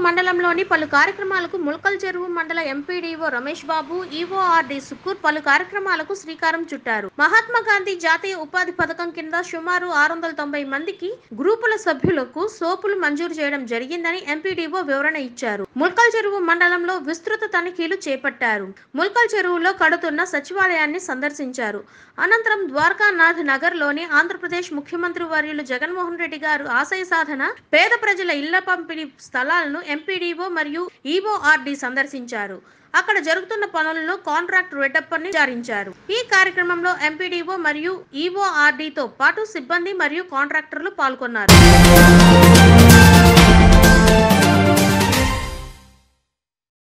మండలంలోని పలు కార్యక్రమాలకు ముల్కల్ చెరువు మండల ఎంపీడీఓ రమేష్ బాబు ఈఓఆర్డి సుకూర్ పలు కార్యక్రమాలకు శ్రీకారం చుట్టారు మహాత్మా గాంధీ జాతీయ ఉపాధి పథకం కింద సుమారు ఆరు వందల తొంభై మందికి గ్రూపుల సభ్యులకు సోపులు మంజూరు చేయడం జరిగిందని ఎంపీడీఓ వివరణ ఇచ్చారు ముల్కల్ చెరువు మండలంలో విస్తృత తనిఖీలు చేపట్టారు ముల్కల్ చెరువులో కడుతున్న సచివాలయాన్ని సందర్శించారు అనంతరం ద్వారకానాథ్ నగర్ లోని ఆంధ్రప్రదేశ్ ముఖ్యమంత్రి వర్యులు జగన్మోహన్ రెడ్డి గారు ఆశయ సాధన పేద ప్రజల ఇళ్ల పంపిణీ స్థలాలను ఎంపీడీఓ మరియు ఈఓఆర్డి సందర్శించారు అక్కడ జరుగుతున్న పనులను కాంట్రాక్ట్ రెడ్డప్పని విచారించారు ఈ కార్యక్రమంలో ఎంపీడీఓ మరియు ఈఓఆర్డీతో పాటు సిబ్బంది మరియు కాంట్రాక్టర్లు పాల్గొన్నారు